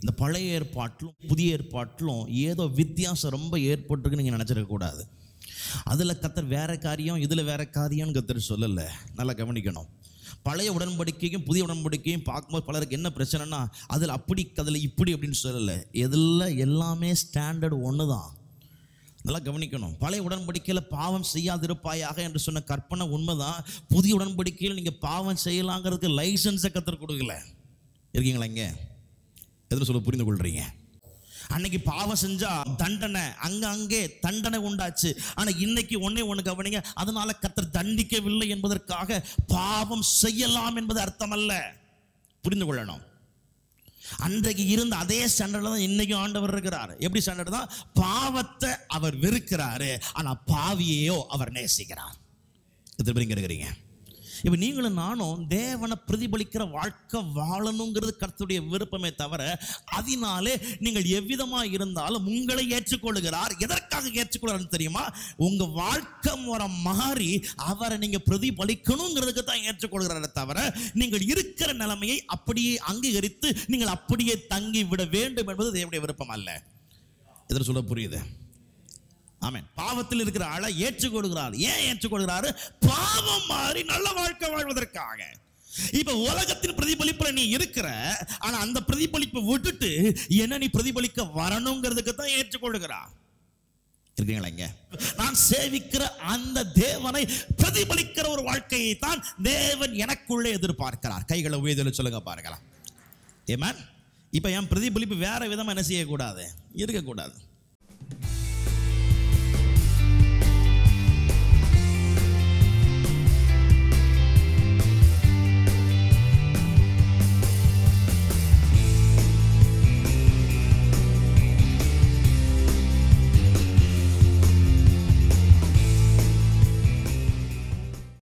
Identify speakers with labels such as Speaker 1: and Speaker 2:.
Speaker 1: இந்த பழைய ஏற்பாட்டிலும் புதிய ஏற்பாட்டிலும் ஏதோ வித்தியாசம் ரொம்ப ஏற்பட்டிருக்குன்னு நீங்கள் நினச்சிருக்க கூடாது அதில் கத்தர் வேற காரியம் இதில் வேற காரியம்னு கத்தர் சொல்லலை நல்லா கவனிக்கணும் பழைய உடன்படிக்கையும் புதிய உடன்படிக்கையும் பார்க்கும்போது பலருக்கு என்ன பிரச்சனைனா அதில் அப்படி அதில் இப்படி அப்படின்னு சொல்லலை எதில் எல்லாமே ஸ்டாண்டர்ட் ஒன்று தான் நல்லா கவனிக்கணும் பழைய உடன்படிக்கையில் பாவம் செய்யாதிருப்பாயாக என்று சொன்ன கற்பனை உண்மைதான் புதிய உடன்படிக்கையில் நீங்கள் பாவம் செய்யலாங்கிறதுக்கு லைசன்ஸை கற்றுக் கொடுக்கல இருக்கீங்களா இங்கே எதில் சொல்ல புரிந்து கொள்றீங்க அன்னைக்கு பாவம் செஞ்சா தண்டனை அங்க அங்கே தண்டனை உண்டாச்சு ஆனா இன்னைக்கு ஒன்னே ஒண்ணு கவனிங்க அதனால கத்தர் தண்டிக்கவில்லை என்பதற்காக பாவம் செய்யலாம் என்பது அர்த்தமல்ல புரிந்து கொள்ளணும் அன்றைக்கு இருந்த அதே ஸ்டாண்டர்ட்ல தான் இன்னைக்கும் ஆண்டவர் இருக்கிறார் எப்படி ஸ்டாண்டர்ட் தான் பாவத்தை அவர் வெறுக்கிறாரு ஆனா பாவியையோ அவர் நேசிக்கிறார் எத்தனை பேர் இங்க இருக்கிறீங்க இப்போ நீங்களும் நானும் தேவனை பிரதிபலிக்கிற வாழ்க்கை வாழணுங்கிறது கர்த்தருடைய விருப்பமே தவிர அதனாலே நீங்கள் எவ்விதமாக இருந்தாலும் உங்களை ஏற்றுக்கொள்கிறார் எதற்காக ஏற்றுக்கொள்கிறார் தெரியுமா உங்க வாழ்க்கை முறை மாறி அவரை நீங்க பிரதிபலிக்கணுங்கிறதுக்கு தான் ஏற்றுக்கொள்கிறாரே தவிர நீங்கள் இருக்கிற நிலைமையை அப்படியே அங்கீகரித்து நீங்கள் அப்படியே தங்கி விட வேண்டும் என்பது தேவனுடைய விருப்பம் அல்ல எதில் சொல்ல புரியுது ஆமென் பாவத்தில் இருக்கிற ஆளை ஏற்றுக்கொள்கிறார் ஏன் ஏற்றுக்கொள்கிறாரு பாவம் மாறி நல்ல வாழ்க்கை வாழ்வதற்காக இப்ப உலகத்தின் பிரதிபலிப்புல நீ இருக்கிற ஆனா அந்த பிரதிபலிப்பை விட்டுட்டு என்ன நீ பிரதிபலிக்க வரணுங்கிறதுக்கு தான் ஏற்றுக்கொள்கிறார் இருக்கீங்களா இங்க நான் சேவிக்கிற அந்த தேவனை பிரதிபலிக்கிற ஒரு வாழ்க்கையை தான் தேவன் எனக்குள்ளே எதிர்பார்க்கிறார் கைகளை உயர்தல சொல்லுங்க பாருங்களா ஏமேன் இப்ப என் பிரதிபலிப்பு வேற விதமா என்ன செய்யக்கூடாது இருக்கக்கூடாது